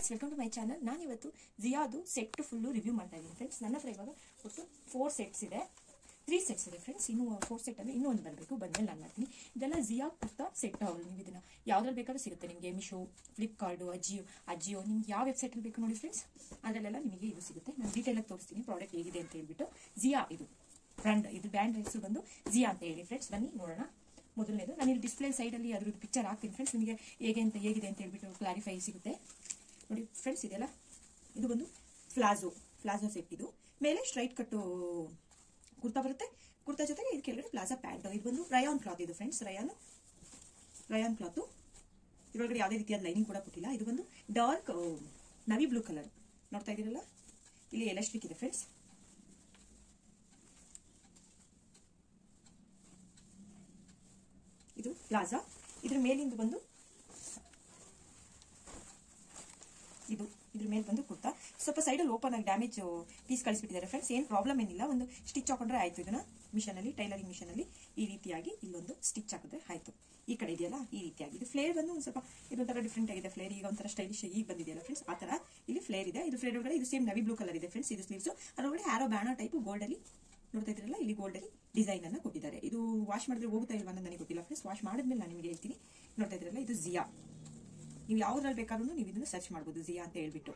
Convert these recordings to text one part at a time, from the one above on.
friends welcome to my channel ನಾನು ಇವತ್ತು ಜಿಯಾದು set full review ಮಾಡ್ತಾ ಇದ್ದೀನಿ ಫ್ರೆಂಡ್ಸ್ ನನ್ನ ಹತ್ರ ಇವಾಗ ಒಟ್ಟು ಫೋರ್ ಸೆಟ್ಸ್ ಇದೆ ತ್ರೀ ಸೆಟ್ಸ್ ಇದೆ ಫ್ರೆಂಡ್ಸ್ ಇನ್ನೂ ಫೋರ್ ಸೆಟ್ ಅಂದರೆ ಇನ್ನೂ ಒಂದು ಬರಬೇಕು ಬಂದಮೇಲೆ ನಾನು ಮಾಡ್ತೀನಿ ಇದೆಲ್ಲ ಜಿಯಾ ಕುರ್ತಾ ಸೆಟ್ ಅವರು ನೀವು ಇದನ್ನ ಯಾವ್ದ್ರಲ್ಲಿ ಬೇಕಾದ್ರೂ ಸಿಗುತ್ತೆ ನಿಮಗೆ ಮಿಶೋ ಫ್ಲಿಪ್ಕಾರ್ಟು ಅಜಿಯೋ ಅಜಿಯೋ ನಿಮ್ಗೆ ಯಾವ ವೆಬ್ಸೈಟಲ್ಲಿ ಬೇಕು ನೋಡಿ ಫ್ರೆಂಡ್ಸ್ ಅದರಲ್ಲೆಲ್ಲ ನಿಮಗೆ ಇದು ಸಿಗುತ್ತೆ ನಾನು ಡೀಟೇಲಾಗಿ ತೋರಿಸ್ತೀನಿ ಪ್ರಾಡಕ್ಟ್ ಹೇಗಿದೆ ಅಂತ ಹೇಳ್ಬಿಟ್ಟು ಜಿಯಾ ಇದು ಬ್ರ್ಯಾಂಡ್ ಇದು ಬ್ರ್ಯಾಂಡ್ ಹೆಸರು ಬಂದು ಜಿಯಾ ಅಂತ ಹೇಳಿ ಫ್ರೆಂಡ್ಸ್ ಬನ್ನಿ ನೋಡೋಣ ಮೊದಲನೇದು ನಾನು ಇಲ್ಲಿ ಡಿಸ್ಪ್ಲೇ ಸೈಡಲ್ಲಿ ಅದ್ರದ್ದು ಪಿಕ್ಚರ್ ಹಾಕ್ತೀನಿ ಫ್ರೆಂಡ್ಸ್ ನಿಮಗೆ ಹೇಗೆ ಅಂತ ಹೇಗಿದೆ ಅಂತ ಹೇಳ್ಬಿಟ್ಟು ಕ್ಲಾರಿಫೈ ಸಿಗುತ್ತೆ ನೋಡಿ ಫ್ರೆಂಡ್ಸ್ ಇದೆಲ್ಲ ಇದು ಬಂದು ಫ್ಲಾಜೋ ಫ್ಲಾಜೋ ಸೆಟ್ ಇದು ಮೇಲೆ ಸ್ಟ್ರೈಟ್ ಕಟ್ಟು ಕುರ್ತಾ ಬರುತ್ತೆ ಕುರ್ತಾ ಜೊತೆಗೆ ಇದು ಕೆಳಗಡೆ ಪ್ಲಾಜಾ ಪ್ಯಾಂಟ್ ಇದು ಬಂದು ರಯಾನ್ ಕ್ಲಾತ್ ಇದು ಫ್ರೆಂಡ್ಸ್ ರಯಾನ್ ರಯಾನ್ ಕ್ಲಾತು ಇದರೊಳಗಡೆ ಯಾವುದೇ ರೀತಿಯಾದ ಲೈನಿಂಗ್ ಕೂಡ ಕೊಟ್ಟಿಲ್ಲ ಇದು ಬಂದು ಡಾರ್ಕ್ ನವಿ ಬ್ಲೂ ಕಲರ್ ನೋಡ್ತಾ ಇದ್ದೀರಲ್ಲ ಇಲ್ಲಿ ಎಲಾಸ್ಟಿಕ್ ಇದೆ ಫ್ರೆಂಡ್ಸ್ ಇದು ಪ್ಲಾಜಾ ಇದ್ರ ಮೇಲಿಂದ ಬಂದು ಇದು ಇದ್ರ ಮೇಲೆ ಬಂದು ಕುರ್ತಾ ಸ್ವಲ್ಪ ಸೈಡಲ್ಲಿ ಓಪನ್ ಆಗಿ ಡ್ಯಾಮೇಜ್ ಪೀಸ್ ಕಳಿಸ್ಬಿಟ್ಟಿದ್ದಾರೆ ಫ್ರೆಂಡ್ಸ್ ಏನು ಪ್ರಾಬ್ಲಮ್ ಏನಿಲ್ಲ ಒಂದು ಸ್ಟಿಚ್ ಹಾಕೊಂಡ್ರೆ ಆಯ್ತು ಇದನ್ನ ಮಿಷನಲ್ಲಿ ಟೈಲರಿಂಗ್ ಮಿಷನಲ್ಲಿ ಈ ರೀತಿಯಾಗಿ ಇಲ್ಲೊಂದು ಸ್ಟಿಚ್ ಹಾಕಿದ್ರೆ ಆಯ್ತು ಈ ಕಡೆ ಇದೆಯಲ್ಲ ಈ ರೀತಿಯಾಗಿ ಇದು ಫ್ಲೇರ್ ಬಂದು ಒಂದು ಸ್ವಲ್ಪ ಇದೊಂಥರ ಡಿಫ್ರೆಂಟ್ ಆಗಿದೆ ಫ್ಲೇರ್ ಈಗ ಒಂಥರ ಸ್ಟೈಲಿಶ್ ಈಗ ಬಂದಿದೆಯಲ್ಲ ಫ್ರೆಂಡ್ಸ್ ಆ ಥರ ಇಲ್ಲಿ ಫ್ಲೇರ್ ಇದೆ ಇದು ಫ್ಲೇರ್ ಒಳಗಡೆ ಇದು ಸೇಮ್ ನವಿ ಬ್ಲೂ ಕಲರ್ ಇದೆ ಫ್ರೆಂಡ್ಸ್ ಇದು ಸ್ಲೀವ್ಸ್ ಅದರೊಳಗಡೆ ಆರೋ ಬ್ಯಾಣ ಟೈಪ್ ಗೋಲ್ಡಲ್ಲಿ ನೋಡ್ತಾ ಇದ್ರಲ್ಲ ಇಲ್ಲಿ ಗೋಲ್ಡಲ್ಲಿ ಡಿಸೈನ್ ಅನ್ನ ಕೊಟ್ಟಿದ್ದಾರೆ ಇದು ವಾಶ್ ಮಾಡಿದ್ರೆ ಹೋಗ್ತಾ ಇಲ್ವಾ ಅಂತ ನನಗೆ ಗೊತ್ತಿಲ್ಲ ಫ್ರೆಂಡ್ಸ್ ವಾಶ್ ಮಾಡಿದ್ಮೇಲೆ ನಾನು ನಿಮಗೆ ಹೇಳ್ತೀನಿ ನೋಡ್ತಾ ಇದ್ರಲ್ಲ ಇದು ಜಿಯಾ ನೀವು ಯಾವ್ದ್ರಲ್ಲಿ ಬೇಕಾದ್ರೂ ನೀವು ಇದನ್ನು ಸರ್ಚ್ ಮಾಡ್ಬೋದು ಜಿಯಾ ಅಂತ ಹೇಳ್ಬಿಟ್ಟು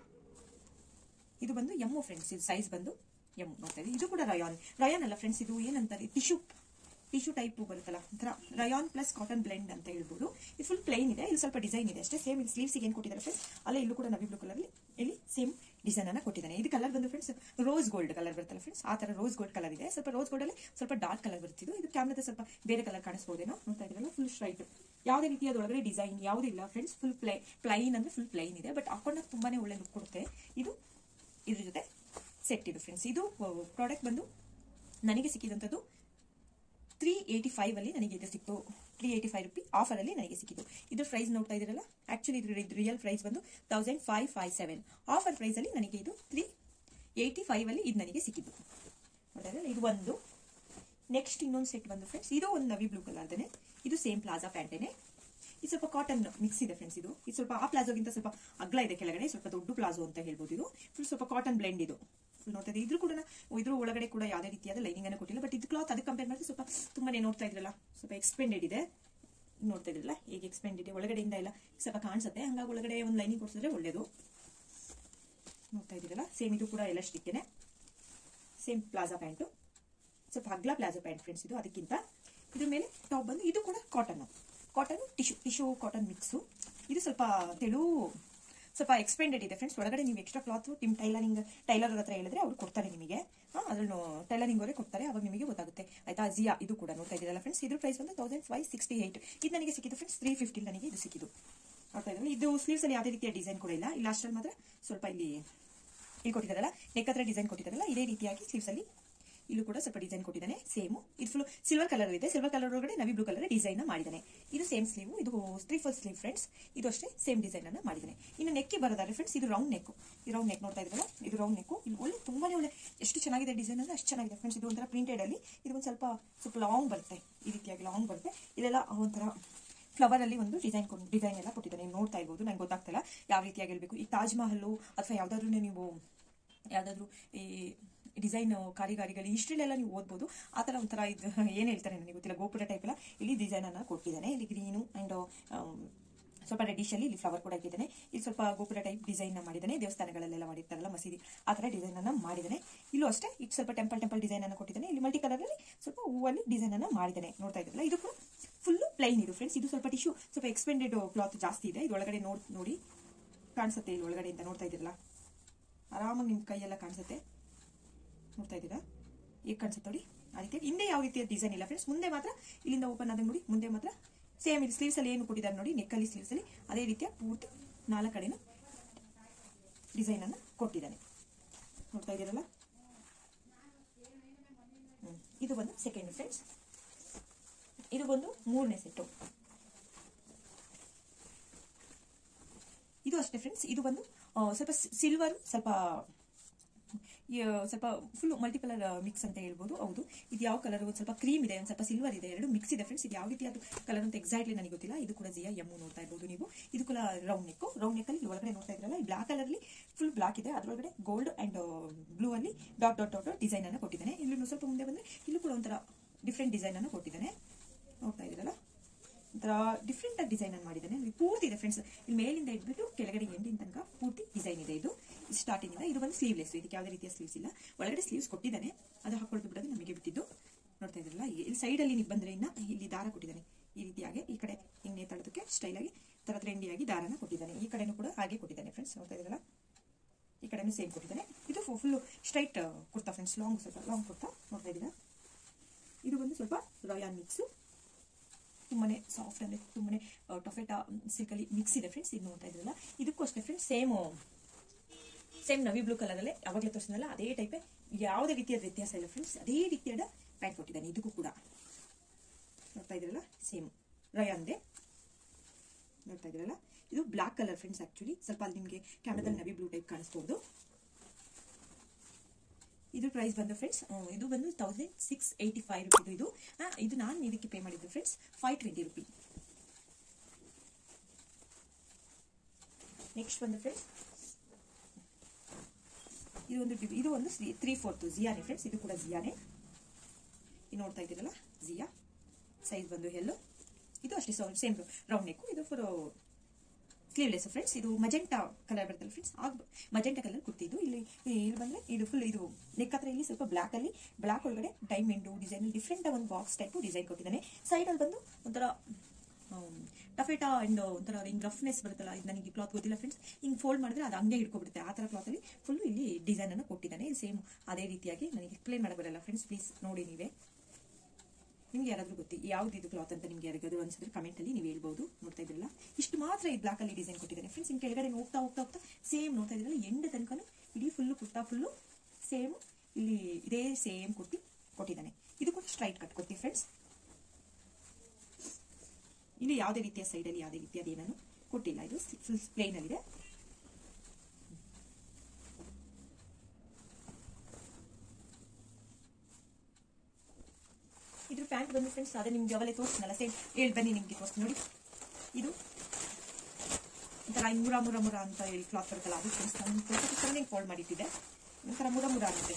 ಇದು ಬಂದು ಎಮ್ಮು ಫ್ರೆಂಡ್ಸ್ ಇದು ಸೈಜ್ ಬಂದು ಎಮ್ ನೋಡ್ತಾ ಇದೆ ಇದು ಕೂಡ ರಯಾನ್ ರಯಾನ್ ಅಲ್ಲ ಫ್ರೆಂಡ್ಸ್ ಇದು ಏನಂತಾರೆ ಟಿಶ್ಯೂ ಟಿಶ್ಯೂ ಟೈಪ್ ಬರುತ್ತಲ್ಲ ಒಂಥರ ರಯಾನ್ ಪ್ಲಸ್ ಕಾಟನ್ ಬ್ಲೆಂಡ್ ಅಂತ ಹೇಳ್ಬೋದು ಇದು ಫುಲ್ ಪ್ಲೈನ್ ಇದೆ ಇಲ್ಲಿ ಸ್ವಲ್ಪ ಡಿಸೈನ್ ಇದೆ ಅಷ್ಟೇ ಸೇಮ್ ಇಲ್ಲಿ ಸ್ಲೀವ್ಸ್ ಏನು ಕೊಟ್ಟಿದ್ದಾರೆ ಫ್ರೆಂಡ್ಸ್ ಅಲ್ಲ ಇಲ್ಲೂ ಕೂಡ ನವಿ ಬ್ಲೂ ಕಲರ್ ಇಲ್ಲಿ ಸೇಮ್ ಡಿಸೈನ್ ಅನ್ನ ಕೊಟ್ಟಿದ್ದಾನೆ ಇದು ಕಲರ್ ಬಂದು ಫ್ರೆಂಡ್ಸ್ ರೋಸ್ ಗೋಲ್ಡ್ ಕಲರ್ ಬರುತ್ತಲ್ಲ ಫ್ರೆಂಡ್ಸ್ ಆ ತರ ರೋಸ್ ಗೋಲ್ಡ್ ಕಲರ್ ಇದೆ ಸ್ವಲ್ಪ ರೋಸ್ ಗೋಲ್ಡ್ ಅಲ್ಲಿ ಸ್ವಲ್ಪ ಡಾರ್ಕ್ ಕಲರ್ ಬರ್ತಿದ್ದು ಇದು ಕ್ಯಾಮ್ರಾದ ಸ್ವಲ್ಪ ಬೇರೆ ಕಲರ್ ಕಾಣಿಸ್ಬೋದೇನೋ ನೋಡ್ತಾ ಇದ್ರಲ್ಲ ಫುಲ್ ಸ್ಟ್ರೈಟ್ ಯಾವುದೇ ರೀತಿಯಾದ ಒಳಗಡೆ ಡಿಸೈನ್ ಯಾವುದೂ ಇಲ್ಲ ಫ್ರೆಂಡ್ಸ್ ಫುಲ್ ಪ್ಲೈ ಪ್ಲೈನ್ ಅಂದ್ರೆ ಫುಲ್ ಪ್ಲೈನ್ ಇದೆ ಬಟ್ ಹಾಕೊಂಡಾಗ ತುಂಬಾನೇ ಒಳ್ಳೆ ಲುಕ್ ಕೊಡುತ್ತೆ ಇದು ಇದ್ರ ಜೊತೆ ಸೆಟ್ ಇದು ಫ್ರೆಂಡ್ಸ್ ಇದು ಪ್ರಾಡಕ್ಟ್ ಬಂದು ನನಗೆ ಸಿಕ್ಕಿದಂಥದ್ದು ತ್ರೀ ಏಯ್ಟಿ ಫೈವ್ ಅಲ್ಲಿ ನನಗೆ ಇದು ಸಿಕ್ತು three eighty five rupee offer ಅಲ್ಲಿ ನನಗೆ ಸಿಕ್ಕಿತು ಇದ್ರ ಪ್ರೈಸ್ ನೋಡ್ತಾ ಇದ್ದೀರಲ್ಲ ಆಕ್ಚುಲಿ ಇದ್ರ ರಿಯಲ್ ಪ್ರೈಸ್ ಬಂದು thousand five five seven offer price ಅಲ್ಲಿ ನನಗೆ ಇದು ತ್ರೀ ಏಯ್ಟಿ ಫೈವ್ ಅಲ್ಲಿ ಇದು ನನಗೆ ಸಿಕ್ಕಿದ್ದು ನೋಡಿದ್ರೆ ಇದು ಒಂದು ನೆಕ್ಸ್ಟ್ ಇನ್ನೊಂದು ಸೆಟ್ ಬಂದು ಫ್ರೆಂಡ್ಸ್ ಇದು ಒಂದು ನವಿ ಬ್ಲೂ ಕಲರ್ದೇನೆ ಇದು ಸೇಮ್ ಪ್ಲಾಜಾ ಪ್ಯಾಂಟೇನೆ ಇದು ಸ್ವಲ್ಪ ಕಾಟನ್ ಮಿಕ್ಸ್ ಇದೆ ಫ್ರೆಂಡ್ಸ್ ಇದು ಇದು ಸ್ವಲ್ಪ ಆ ಪ್ಲಾಜೋಗಿಂತ ಸ್ವಲ್ಪ ಅಗ್ಲ ಇದೆ ಕೆಳಗಡೆ ಸ್ವಲ್ಪ ದೊಡ್ಡ ಪ್ಲಾಜೋ ಅಂತ ಹೇಳ್ಬೋದು ಇದು ಫುಲ್ ಸ್ವಲ್ಪ ಕಾಟನ್ ಬ್ಲೆಂಡ್ ಇದು ಫುಲ್ ನೋಡ್ತಾ ಇದ್ರು ಕೂಡ ಇದ್ರ ಒಳಗಡೆ ಕೂಡ ಯಾವುದೇ ರೀತಿಯಾದ ಲೈನಿಂಗ್ ಅನ್ನು ಕೊಟ್ಟಿಲ್ಲ ಬಟ್ ಇದು ಕ್ಲಾತ್ ಅದಕ್ಕೆ ಕಂಪೇರ್ ಮಾಡಿದ್ರೆ ಸ್ವಲ್ಪ ತುಂಬಾನೇ ನೋಡ್ತಾ ಇದ್ರಲ್ಲ ಸ್ವಲ್ಪ ಎಕ್ಸ್ಪೆಂಡೆಡ್ ಇದೆ ನೋಡ್ತಾ ಇದ್ರಲ್ಲ ಹೇಗೆ ಎಕ್ಸ್ಪೆಂಡ್ ಇದೆ ಒಳಗಡೆಯಿಂದ ಎಲ್ಲ ಸ್ವಲ್ಪ ಕಾಣಿಸುತ್ತೆ ಹಂಗಾಗಿ ಒಳಗಡೆ ಒಂದು ಲೈನಿಂಗ್ ಕೊಡ್ಸಿದ್ರೆ ಒಳ್ಳೇದು ನೋಡ್ತಾ ಇದ್ದೀರಲ್ಲ ಸೇಮ್ ಇದು ಕೂಡ ಎಲ್ಲ ಸ್ಟಿಕ್ಕೇನೆ ಸೇಮ್ ಪ್ಲಾಜಾ ಪ್ಯಾಂಟು ಸ್ವಲ್ಪ ಅಗ್ಲ ಪ್ಲಾಜಾ ಪ್ಯಾಂಟ್ ಫ್ರೆಂಡ್ಸ್ ಇದು ಅದಕ್ಕಿಂತ ಇದ್ರ ಮೇಲೆ ಟಾಪ್ ಬಂದು ಇದು ಕೂಡ cotton cotton tissue tissue cotton mix ಇದು ಸ್ವಲ್ಪ ತೆಳು ಸ್ವಲ್ಪ ಎಕ್ಸ್ಪೆಂಡೆಡ್ ಇದೆ ಫ್ರೆಂಡ್ಸ್ ಒಳಗಡೆ ನೀವು ಎಕ್ಸ್ಟ್ರಾ ಕ್ಲಾತ್ ಟಿಮ್ ಟೈಲರಿಂಗ್ ಟೈಲರ್ ಹತ್ರ ಹೇಳಿದ್ರೆ ಅವ್ರು ಕೊಡ್ತಾರೆ ನಿಮಗೆ ಅದನ್ನು ಟೈಲರಿಂಗ್ ಅವರೇ ಕೊಡ್ತಾರೆ ಅವಾಗ ನಿಮಗೆ ಗೊತ್ತಾಗುತ್ತೆ ಆಯ್ತಾ ಜಿಯಾ ಇದು ಕೂಡ ನೋಡ್ತಾ ಇದ್ದೀರಲ್ಲ ಫ್ರೆಂಡ್ಸ್ ಇದ್ರ ಪ್ರೈಸ್ ಬಂದು ತೌಸಂಡ್ ಫೈವ್ ಸಿಕ್ಸ್ಟಿ ಏಟ್ ಇದು ನನಗೆ ಸಿಕ್ಕಿದ್ದು ಫ್ರೆಂಡ್ಸ್ ತ್ರೀ ಫಿಫ್ಟಿ ನನಗೆ ಇದು ಸಿಕ್ಕಿದ್ದು ನೋಡ್ತಾ ಇದ್ದಾರೆ ಇದು ಸ್ಲೀವ್ಸ್ ಅಲ್ಲಿ ಯಾವುದೇ ರೀತಿಯ ಡಿಸೈನ್ ಕೂಡ ಇಲ್ಲ ಇಲ್ಲ ಅಷ್ಟರಲ್ಲಿ ಮಾತ್ರ ಸ್ವಲ್ಪ ಇಲ್ಲಿ ಇಲ್ಲಿ ಕೊಟ್ಟಿದ್ದಾರಲ್ಲ ನೆಕ್ ಹತ್ರ ಡಿಸೈನ್ ಕೊಟ್ಟಿದ್ದಾರಲ್ಲ ಇದೇ ರೀತಿಯಾಗಿ ಸ್ಲೀವ್ಸ್ ಅಲ್ಲಿ ಇಲ್ಲೂ ಕೂಡ ಸ್ವಲ್ಪ ಡಿಸೈನ್ ಕೊಟ್ಟಿದ್ದಾನೆ ಸೇಮ್ ಇದು ಫುಲ್ ಸಿಲ್ವರ್ ಕಲರ್ ಇದೆ ಸಿಲ್ವರ್ ಕಲರ್ ಒಳಗಡೆ ನವಿ ಬ್ಲೂ ಕಲರ್ ಡಿಸೈನ್ ಮಾಡಿದ್ದಾನೆ ಇದು ಸೇಮ್ ಸ್ಲೀವ್ ಇದು ತ್ರೀ ಫೋರ್ ಸ್ಲೀವ್ ಫ್ರೆಂಡ್ಸ್ ಇದು ಅಷ್ಟೇ ಸೇಮ್ ಡಿಸೈನ್ ಅನ್ನ ಮಾಡಿದ್ದಾನೆ ಇನ್ನು ನೆಕ್ಗೆ ಬರೋದಾದ್ರೆ ಫ್ರೆಂಡ್ಸ್ ಇದು ರೌಂಡ್ ನೆಕ್ ಈ ರೌಂಡ್ ನೆಕ್ ನೋಡ್ತಾ ಇದ್ರಲ್ಲ ಇದು ರೌಂಡ್ ನೆಕ್ ಇಲ್ಲಿ ಒಳ್ಳೆ ತುಂಬಾನೇ ಒಳ್ಳೆ ಎಷ್ಟು ಚೆನ್ನಾಗಿದೆ ಡಿಸೈನ್ ಅಂದ್ರೆ ಅಷ್ಟು ಚೆನ್ನಾಗಿದೆ ಫ್ರೆಂಡ್ಸ್ ಇದು ಒಂಥರ ಪ್ರಿಂಟೆಡ್ ಅಲ್ಲಿ ಇದು ಒಂದು ಸ್ವಲ್ಪ ಸ್ವಲ್ಪ ಲಾಂಗ್ ಬರುತ್ತೆ ಈ ರೀತಿಯಾಗಿ ಲಾಂಗ್ ಬರುತ್ತೆ ಇದೆಲ್ಲ ಒಂಥರ ಫ್ಲವರ್ ಅಲ್ಲಿ ಒಂದು ಡಿಸೈನ್ ಡಿಸೈನ್ ಎಲ್ಲ ಕೊಟ್ಟಿದ್ದಾನೆ ನೀವು ನೋಡ್ತಾ ಇರ್ಬೋದು ನಂಗೆ ಗೊತ್ತಾಗ್ತಿಲ್ಲ ಯಾವ ರೀತಿಯಾಗಿ ಹೇಳ್ಬೇಕು ಈ ತಾಜ್ ಮಹಲ್ ಅಥವಾ ಯಾವ್ದಾದ್ರು ನೀವು ಯಾವ್ದಾದ್ರು ಈ ಡಿಸೈನ್ ಕಾರಿಗಾರಿಗಳು ಇಷ್ಟರಲ್ಲೆಲ್ಲ ನೀವು ಓದ್ಬೋದು ಆ ಥರ ಒಂಥರ ಇದು ಏನು ಹೇಳ್ತಾರೆ ನನಗೆ ಗೊತ್ತಿಲ್ಲ ಗೋಪುರ ಟೈಪ್ ಎಲ್ಲ ಇಲ್ಲಿ ಡಿಸೈನ್ ಅನ್ನ ಕೊಟ್ಟಿದ್ದಾನೆ ಇಲ್ಲಿ ಗ್ರೀನು ಅಂಡ್ ಸ್ವಲ್ಪ ರೆಡಿಶ್ ಅಲ್ಲಿ ಇಲ್ಲಿ ಫ್ಲವರ್ ಕೂಡ ಹಾಕಿದ್ದಾನೆ ಇಲ್ಲಿ ಸ್ವಲ್ಪ ಗೋಪುರ ಟೈಪ್ ಡಿಸೈನ್ ಮಾಡಿದ್ದಾನೆ ದೇವಸ್ಥಾನಗಳಲ್ಲೆಲ್ಲ ಮಾಡಿರ್ತಾರಲ್ಲ ಮಸೀದಿ ಆ ಥರ ಡಿಸೈನ್ ಅನ್ನ ಮಾಡಿದ್ದಾನೆ ಇಲ್ಲೂ ಅಷ್ಟೇ ಇದು ಸ್ವಲ್ಪ ಟೆಂಪಲ್ ಟೆಂಪಲ್ ಡಿಸೈನ್ ಅನ್ನ ಕೊಟ್ಟಿದ್ದಾನೆ ಇಲ್ಲಿ ಮಲ್ಟಿ ಕಲರ್ ಅಲ್ಲಿ ಸ್ವಲ್ಪ ಹೂವಲ್ಲಿ ಡಿಸೈನ್ ಅನ್ನ ಮಾಡಿದ್ದಾನೆ ನೋಡ್ತಾ ಇದ್ರಲ್ಲ ಇದು ಕೂಡ ಫುಲ್ ಪ್ಲೈನ್ ಇದು ಫ್ರೆಂಡ್ಸ್ ಇದು ಸ್ವಲ್ಪ ಟಿಶ್ಯೂ ಸ್ವಲ್ಪ ಎಕ್ಸ್ಪೆಂಡೆಡ್ ಕ್ಲಾತ್ ಜಾಸ್ತಿ ಇದೆ ಇದು ಒಳಗಡೆ ನೋಡ್ ನೋಡಿ ಕಾಣಿಸುತ್ತೆ ಇಲ್ಲಿ ಒಳಗಡೆ ಅಂತ ನೋಡ್ತಾ ಇದ್ರಲ್ಲ ಆರಾಮಾಗಿ ನಿಮ್ಮ ಕೈಯೆಲ್ಲ ಕಾಣಿಸುತ್ತೆ ನೋಡ್ತಾ ಇದ್ದೀರಾ ಈಗ ಕಾಣಿಸುತ್ತೆ ನೋಡಿ ಆ ರೀತಿ ಹಿಂದೆ ಯಾವ ರೀತಿಯ ಡಿಸೈನ್ ಇಲ್ಲ ಫ್ರೆಂಡ್ಸ್ ಮುಂದೆ ಮಾತ್ರ ಇಲ್ಲಿಂದ ಓಪನ್ ಆದಾಗ ನೋಡಿ ಮುಂದೆ ಮಾತ್ರ ಸೇಮ್ ಇಲ್ಲಿ ಸ್ಲೀವ್ಸ್ ಅಲ್ಲಿ ಏನು ಕೊಟ್ಟಿದ್ದಾರೆ ನೋಡಿ ನೆಕ್ಕಲ್ಲಿ ಸ್ಲೀವ್ಸ್ ಅಲ್ಲಿ ಅದೇ ರೀತಿಯ ಪೂರ್ತಿ ನಾಲ್ಕು ಕಡೆನೂ ಡಿಸೈನ್ ಅನ್ನ ಕೊಟ್ಟಿದ್ದಾನೆ ನೋಡ್ತಾ ಇದ್ದೀರಲ್ಲ ಇದು ಬಂದು ಸೆಕೆಂಡ್ ಫ್ರೆಂಡ್ಸ್ ಇದು ಬಂದು ಮೂರನೇ ಸೆಟ್ಟು ಇದು ಅಷ್ಟೇ ಫ್ರೆಂಡ್ಸ್ ಇದು ಬಂದು ಸ್ವಲ್ಪ ಸಿಲ್ವರ್ ಸ್ವಲ್ಪ ಈ, ಆ, ಸ್ವಲ್ಪ ಫುಲ್ ಮಲ್ಟಿ ಕಲರ್ ಮಿಕ್ಸ್ ಅಂತ ಹೇಳ್ಬೋದು ಹೌದು ಇದು ಯಾವ ಕಲರ್ ಒಂದು ಸ್ವಲ್ಪ ಕ್ರೀಮ್ ಇದೆ ಒಂದು ಸ್ವಲ್ಪ ಸಿಲ್ವರ್ ಇದೆ ಎರಡು ಮಿಕ್ಸ್ ಇದೆ ಫ್ರೆಂಡ್ಸ್ ಇದು ಯಾವ ರೀತಿಯಾದ ಕಲರ್ ಅಂತ ಎಕ್ಸಾಕ್ಟ್ಲಿ ನನಗೆ ಗೊತ್ತಿಲ್ಲ ಇದು ಕೂಡ ಜಿಯಾ ಎಮ್ಮು ನೋಡ್ತಾ ಇರ್ಬೋದು ನೀವು ಇದು ಕೂಡ ರೌಂಡ್ ನೆಕ್ ರೌಂಡ್ ನೆಕ್ ಅಲ್ಲಿ ಒಳಗಡೆ ನೋಡ್ತಾ ಇದ್ರಲ್ಲ ಈ ಬ್ಲಾಕ್ ಕಲರ್ ಅಲ್ಲಿ ಫುಲ್ ಬ್ಲಾಕ್ ಇದೆ ಅದರೊಳಗಡೆ ಗೋಲ್ಡ್ ಅಂಡ್ ಬ್ಲೂ ಅಲ್ಲಿ ಡಾಟ್ ಡಾಟ್ ಡಾಟ್ ಡಿಸೈನ್ ಅನ್ನು ಕೊಟ್ಟಿದ್ದಾನೆ ಇಲ್ಲಿ ಇನ್ನೂ ಸ್ವಲ್ಪ ಮುಂದೆ ಬಂದ್ರೆ ಇಲ್ಲೂ ಕೂಡ ಒಂಥರ ಡಿಫ್ರೆಂಟ್ ಡಿಸೈನ್ ಅನ್ನು ಕೊಟ್ಟಿದ್ದಾನೆ ನೋಡ್ತಾ ಇದ್ದೀರಲ್ಲ ಒಂಥರ ಡಿಫ್ರೆಂಟ್ ಆಗಿ ಡಿಸೈನ್ ಅನ್ನು ಮಾಡಿದ್ದಾನೆ ಇಲ್ಲಿ ಪೂರ್ತಿ ಇದೆ ಫ್ರೆಂಡ್ಸ್ ಇಲ್ಲಿ ಮೇಲಿಂದ ಇಟ್ಬಿಟ್ಟು ಕೆಳಗಡೆ ಎಂಡಿನ ತನಕ ಪೂರ್ತಿ ಡಿಸೈನ್ ಇದೆ ಇದು ಸ್ಟಾರ್ಟಿಂಗ್ ಇಂದ ಇದು ಬಂದು ಸ್ಲೀವ್ಲೆಸ್ ಇದಕ್ಕೆ ಯಾವುದೇ ರೀತಿಯ ಸ್ಲೀವ್ಸ್ ಇಲ್ಲ ಒಳಗಡೆ ಸ್ಲೀವ್ಸ್ ಕೊಟ್ಟಿದ್ದಾನೆ ಅದು ಹಾಕೊಳ್ದು ಬಿಡೋದು ನಮಗೆ ಬಿಟ್ಟಿದ್ದು ನೋಡ್ತಾ ಇದ್ರಲ್ಲ ಇಲ್ಲಿ ಸೈಡ್ ಅಲ್ಲಿ ನೀವು ಬಂದ್ರೆ ಇನ್ನ ಇಲ್ಲಿ ದಾರ ಕೊಟ್ಟಿದ್ದಾನೆ ಈ ರೀತಿಯಾಗಿ ಈ ಕಡೆ ಹಿಂಗೆ ತಳೋದಕ್ಕೆ ಸ್ಟೈಲ್ ಆಗಿ ತರ ಟ್ರೆಂಡಿಯಾಗಿ ದಾರನ ಕೊಟ್ಟಿದ್ದಾನೆ ಈ ಕಡೆನೂ ಕೂಡ ಹಾಗೆ ಕೊಟ್ಟಿದ್ದಾನೆ ಫ್ರೆಂಡ್ಸ್ ನೋಡ್ತಾ ಇದ್ರಲ್ಲ ಈ ಕಡೆನೂ ಸೇಮ್ ಕೊಟ್ಟಿದ್ದಾನೆ ಇದು full straight kurta friends long ಸ್ವಲ್ಪ ಲಾಂಗ್ ಕುರ್ತಾ ನೋಡ್ತಾ ಇದ್ದೀರಾ ಇದು ಬಂದು ಸ್ವಲ್ಪ ರಾಯಲ್ ಮಿಕ್ಸ್ ತುಂಬಾನೇ ಸಾಫ್ಟ್ ಅಂದ್ರೆ ತುಂಬಾನೇ ಟೊಫೆಟಾ ಸಿಲ್ಕ್ ಅಲ್ಲಿ ಮಿಕ್ಸ್ ಇದೆ ಫ್ರೆಂಡ್ಸ್ ಇದು ನೋಡ್ತಾ ಇದ್ರಲ್ಲ ಇದಕ್ಕೂ ಅಷ್ಟೇ friends same same navy blue colour ಅಲ್ಲೇ ಯಾವಾಗಲೇ ತೋರಿಸಿದ್ನಲ್ಲ ಅದೇ ಟೈಪೇ ಯಾವುದೇ ರೀತಿಯ ವ್ಯತ್ಯಾಸ ಇಲ್ಲ ಫ್ರೆಂಡ್ಸ್ ಅದೇ ರೀತಿಯಾದ ಪ್ಯಾಂಟ್ ಕೊಟ್ಟಿದ್ದಾನೆ ಇದಕ್ಕೂ ಕೂಡ ನೋಡ್ತಾ ಇದ್ರಲ್ಲ ಸೇಮ್ ರಯಾಂದೆ ನೋಡ್ತಾ ಇದ್ರಲ್ಲ ಇದು ಬ್ಲಾಕ್ ಕಲರ್ ಫ್ರೆಂಡ್ಸ್ ಆಕ್ಚುಲಿ ಸ್ವಲ್ಪ ಅಲ್ಲಿ ನಿಮಗೆ ಕ್ಯಾಮ್ರಾದಲ್ಲಿ ನವಿ ಬ್ಲೂ ಟೈಪ್ ಕಾಣಿಸ್ಬೋದು ಇದು ಪ್ರೈಸ್ ಬಂದು ಫ್ರೆಂಡ್ಸ್ ಇದು ಬಂದು ತೌಸಂಡ್ ಸಿಕ್ಸ್ ಏಯ್ಟಿ ಫೈವ್ ರುಪೀದು ಇದು ಆ, ಇದು ನಾನು ಇದಕ್ಕೆ ಪೇ ಮಾಡಿದ್ದು friends five twenty rupee next ಬಂದು ಫ್ರೆಂಡ್ಸ್ ಇದು ಒಂದು ಡಿವ್- ಇದು ಒಂದು ತ್ರೀ ಫೋರ್ತ್ ಜಿಯಾನೆ ಫ್ರೆಂಡ್ಸ್ ಇದು ಕೂಡ ಜಿಯಾನೆ ಇದು ನೋಡ್ತಾ ಇದ್ದೀರಲ್ಲ ಜಿಯಾ ಸೈಜ್ ಬಂದು ಎಲ್ಲೋ ಇದು ಅಷ್ಟೇ ಸೇಮ್ ರೌಂಡ್ ನೆಕ್ ಇದು ಫಾರ್ ಸ್ಲೀವ್ಲೆಸ್ ಫ್ರೆಂಡ್ಸ್ ಇದು ಮಜೆಂಟಾ ಕಲರ್ ಬರ್ತಲ್ಲ ಫ್ರೆಂಡ್ಸ್ ಆಗ ಮಜೆಂಟಾ ಕಲರ್ ಕುರ್ತಿದ್ದು ಇಲ್ಲಿ ಇಲ್ಲಿ ಬಂದ್ರೆ ಇದು ಫುಲ್ ಇದು ನೆಕ್ ಹತ್ರ ಇಲ್ಲಿ ಸ್ವಲ್ಪ ಬ್ಲಾಕ್ ಅಲ್ಲಿ ಬ್ಲಾಕ್ ಒಳಗಡೆ ಡೈಮಂಡ್ ಡಿಸೈನ್ ಡಿಫ್ರೆಂಟ್ ಒಂದು ಬಾಕ್ಸ್ ಟೈಪ್ ಡಿಸೈನ್ ಕೊಟ್ಟಿದ್ದಾನೆ ಸೈಡ್ ಅಲ್ಲಿ ಬಂದು ಒಂಥರ ಟಫೇಟಾ ಅಂಡ್ ಒಂಥರ ಹಿಂಗ್ ರಫ್ನೆಸ್ ಬರುತ್ತಲ್ಲ ಇದು ನನಗೆ ಕ್ಲಾತ್ ಗೊತ್ತಿಲ್ಲ ಫ್ರೆಂಡ್ಸ್ ಹಿಂಗ್ ಫೋಲ್ಡ್ ಮಾಡಿದ್ರೆ ಅದು ಹಂಗೆ ಹಿಡ್ಕೊಬಿಡುತ್ತೆ ಆ ತರ ಕ್ಲಾತ್ ಅಲ್ಲಿ ಫುಲ್ ಇಲ್ಲಿ ಡಿಸೈನ್ ಅನ್ನು ಕೊಟ್ಟಿದ್ದಾನೆ ಸೇಮ್ ಅದೇ ರೀತಿಯಾಗಿ ನನಗೆ ಎಕ್ಸ್ಪ್ಲೇನ್ ಮಾಡಕ್ ಬರಲ್ಲ ಫ್ರೆಂಡ್ಸ್ ಪ್ಲೀಸ್ ನೋಡಿ ನೀವೇ ನಿಮ್ಗೆ ಯಾರಾದ್ರೂ ಗೊತ್ತಿ ಯಾವ್ದು ಇದು ಕ್ಲಾತ್ ಅಂತ ನಿಮ್ಗೆ ಯಾರಿಗಾದ್ರೂ ಅನ್ಸಿದ್ರೆ ಕಮೆಂಟ್ ಅಲ್ಲಿ ನೀವು ಹೇಳ್ಬಹುದು ನೋಡ್ತಾ ಇದ್ರಲ್ಲ ಇಷ್ಟು ಮಾತ್ರ ಈ ಬ್ಲಾಕ್ ಅಲ್ಲಿ ಡಿಸೈನ್ ಕೊಟ್ಟಿದ್ದಾನೆ ಫ್ರೆಂಡ್ಸ್ ಇನ್ ಕೆಳಗಡೆ ಹೋಗ್ತಾ ಹೋಗ್ತಾ ಹೋಗ್ತಾ ಸೇಮ್ ನೋಡ್ತಾ ಇದ್ರಲ್ಲ ಎಂಡ್ ತನಕನು ಇಡೀ ಫುಲ್ಲು ಕುರ್ತಾ ಫುಲ್ಲು ಸೇಮ್ ಇಲ್ಲಿ ಇದೇ ಸೇಮ್ ಕುರ್ತಿ ಕೊಟ್ಟಿದ್ದಾನೆ ಇದು ಕೂಡ ಸ್ಟ್ರೈಟ್ ಕಟ್ ಕೊಡ್ತೀವಿ ಫ್ರೆಂಡ್ಸ್ ಇಲ್ಲಿ ಯಾವುದೇ ರೀತಿಯ ಸೈಡ್ ಅಲ್ಲಿ ಯಾವುದೇ ರೀತಿಯಾದ ಏನನ್ನು ಕೊಟ್ಟಿಲ್ಲ ಇದು ಫುಲ್ ಪ್ಲೇನ್ ಅಲ್ಲಿದೆ ಇದ್ರ ಪ್ಯಾಂಟ್ ಬಂದು ಫ್ರೆಂಡ್ಸ್ ಅದೇ ನಿಮ್ಗೆ ಅವಲೇ ತೋರಿಸ್ನಲ್ಲ ಸೇಮ್ ಹೇಳಿ ಬನ್ನಿ ನಿಮ್ಗೆ ತೋರಿಸ್ತೀನಿ ನೋಡಿ ಇದು ಒಂಥರ ಹಿಂಗ್ ಮುರ ಮುರ ಮುರ ಅಂತ ಹೇಳಿ ಕ್ಲಾತ್ ಬರುತ್ತಲ್ಲ ಅದು ಫ್ರೆಂಡ್ಸ್ ನಾನು ತೋರಿಸೋದಕ್ಕೋಸ್ಕರ ಫೋಲ್ಡ್ ಮಾಡಿಟ್ಟಿದ್ದೆ ಒಂಥರ ಮುರ ಮುರ ಆಗುತ್ತೆ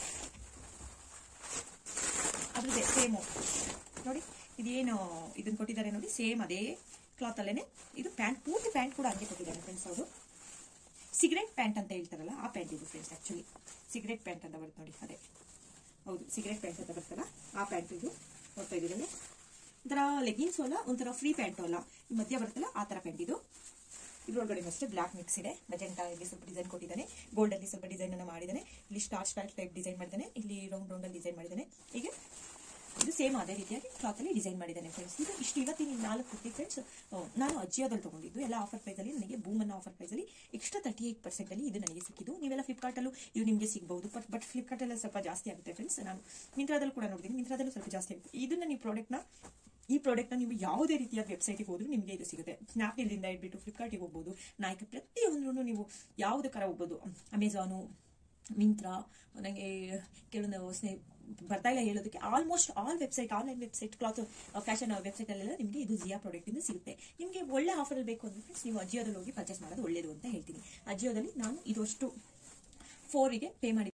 ಅದ್ರದ್ದೇ ಸೇಮು ನೋಡಿ ಇದೇನು ಇದನ್ನ ಕೊಟ್ಟಿದ್ದಾರೆ ನೋಡಿ ಸೇಮ್ ಅದೇ ಕ್ಲಾತ್ ಅಲ್ಲೇನೆ ಇದು ಪ್ಯಾಂಟ್ ಪೂರ್ತಿ ಪ್ಯಾಂಟ್ ಕೂಡ ಹಂಗೆ ಕೊಟ್ಟಿದ್ದಾರೆ ಫ್ರೆಂಡ್ಸ್ ಅವರು ಸಿಗರೆಟ್ ಪ್ಯಾಂಟ್ ಅಂತ ಹೇಳ್ತಾರಲ್ಲ ಆ ಪ್ಯಾಂಟ್ ಇದು ಫ್ರೆಂಡ್ಸ್ ಆಕ್ಚುಲಿ ಸಿಗರೆಟ್ ಪ್ಯಾಂಟ್ ಅಂತ ಬರುತ್ತೆ ನೋಡಿ ಅದೇ ಹೌದು ಸಿಗರೆಟ್ ಪ್ಯಾಂಟ್ ಅಂತ ಬರ್ತಲ್ಲ ಆ ಪ್ಯಾಂಟ್ ಇದು ನೋಡ್ತಾ ಇದ್ದೀರಲ್ಲ ಒಂಥರ ಲೆಗಿನ್ಸ್ ಅಲ್ಲ ಒಂಥರ ಫ್ರೀ ಪ್ಯಾಂಟ್ ಅಲ್ಲ ಈ ಮಧ್ಯ ಬರುತ್ತಲ್ಲ ಆ ತರ ಪ್ಯಾಂಟ್ ಇದು ಇದ್ರೊಳಗಡೆ ಅಷ್ಟೇ ಬ್ಲಾಕ್ ಮಿಕ್ಸ್ ಇದೆ ಮಜೆಂಟಾ ಇಲ್ಲಿ ಸ್ವಲ್ಪ ಡಿಸೈನ್ ಕೊಟ್ಟಿದ್ದಾನೆ ಗೋಲ್ಡ್ ಅಲ್ಲಿ ಸ್ವಲ್ಪ ಡಿಸೈನ್ ಅನ್ನ ಮಾಡಿದ್ದಾನೆ ಇಲ್ಲಿ ಸ್ಟಾರ್ ಸ್ಟಾರ್ ಟೈಪ್ ಡಿಸೈನ್ ಮಾಡಿದ್ದಾನೆ ಇಲ್ಲಿ ರೌಂಡ್ ರೌಂಡ್ ಅಲ್ಲಿ ಡಿಸೈನ್ ಮಾಡಿದ್ದಾನೆ ಹೀಗೆ ಇದು ಸೇಮ್ ಅದೇ ರೀತಿಯಾಗಿ ಕ್ಲಾತ್ ಅಲ್ಲಿ ಡಿಸೈನ್ ಮಾಡಿದ್ದಾನೆ ಫ್ರೆಂಡ್ಸ್ ಇದು ಇಷ್ಟು ಇವತ್ತಿನ ನಾಲ್ಕು ಕುರ್ತಿ ಫ್ರೆಂಡ್ಸ್ ನಾನು ಅಜಿಯೋದಲ್ಲಿ ತಗೊಂಡಿದ್ದು ಎಲ್ಲ ಆಫರ್ ಪ್ರೈಸ್ ಅಲ್ಲಿ ನನಗೆ ಬೂಮ್ ಅನ್ನೋ ಆಫರ್ ಪ್ರೈಸ್ ಅಲ್ಲಿ ಎಕ್ಸ್ಟ್ರಾ ತರ್ಟಿ ಏಟ್ ಪರ್ಸೆಂಟ್ ಅಲ್ಲಿ ಇದು ನನಗೆ ಸಿಕ್ಕಿದ್ದು ನೀವೆಲ್ಲ ಫ್ಲಿಪ್ಕಾರ್ಟ್ ಅಲ್ಲೂ ಇದು ನಿಮಗೆ ಸಿಗಬಹುದು ಬಟ್ ಬಟ್ ಫ್ಲಿಪ್ಕಾರ್ಟ್ ಎಲ್ಲ ಸ್ವಲ್ಪ ಜಾಸ್ತಿ ಆಗುತ್ತೆ ಫ್ರೆಂಡ್ಸ್ ನಾನು ಮಿಂತ್ರಾದಲ್ಲೂ ಕೂಡ ನೋಡಿದ್ದೀನಿ ಮಿಂತ್ರಾದಲ್ಲೂ ಸ್ವಲ್ಪ ಜಾಸ್ತಿ ಆಗುತ್ತೆ ಇದನ್ನ ನೀವು ಪ್ರಾಡಕ್ಟ್ ನ ಈ ಪ್ರಾಡಕ್ಟ್ ನ ನೀವು ಯಾವುದೇ ರೀತಿಯ ವೆಬ್ಸೈಟ್ಗೆ ಹೋದ್ರೂ ನಿಮಗೆ ಇದು ಸಿಗುತ್ತೆ ಸ್ನಾಪ್ಡೀಲ್ದಿಂದ ಇಟ್ಬಿಟ್ಟು ಫ್ಲಿಪ್ಕಾರ್ಟಿಗೆ ಹೋಗ್ಬೋದು ನಾಯ್ಕ ಪ್ರತಿಯೊಂದನ್ನು ನೀವು ಯಾವುದಕ್ಕಾರ ಹೋಗ್ಬೋದು ಅಮೆಝಾನು ಮಿಂತ್ರಾ ನನಗೆ ಕೆಲವೊಂದು ಸ್ನೇ ಬರ್ತಾ ಇಲ್ಲ ಹೇಳೋದಕ್ಕೆ almost all website online website cloth fashion website ಅಲ್ಲೆಲ್ಲ ನಿಮಗೆ ಇದು ಜಿಯಾ ಪ್ರಾಡಕ್ಟ್ ಇಂದ ಸಿಗುತ್ತೆ ನಿಮಗೆ ಒಳ್ಳೆ ಆಫರ್ ಅಲ್ಲಿ ಬೇಕು ಅಂದ್ರೆ ಫ್ರೆಂಡ್ಸ್ ನೀವು ಅಜಿಯೋದಲ್ಲಿ ಹೋಗಿ ಪರ್ಚೇಸ್ ಮಾಡೋದು ಒಳ್ಳೇದು ಅಂತ ಹೇಳ್ತೀನಿ ಅಜಿಯೋದಲ್ಲಿ ನಾನು ಇದು ಅಷ್ಟು ಫೋರಿಗೆ ಪೇ ಮಾಡಿ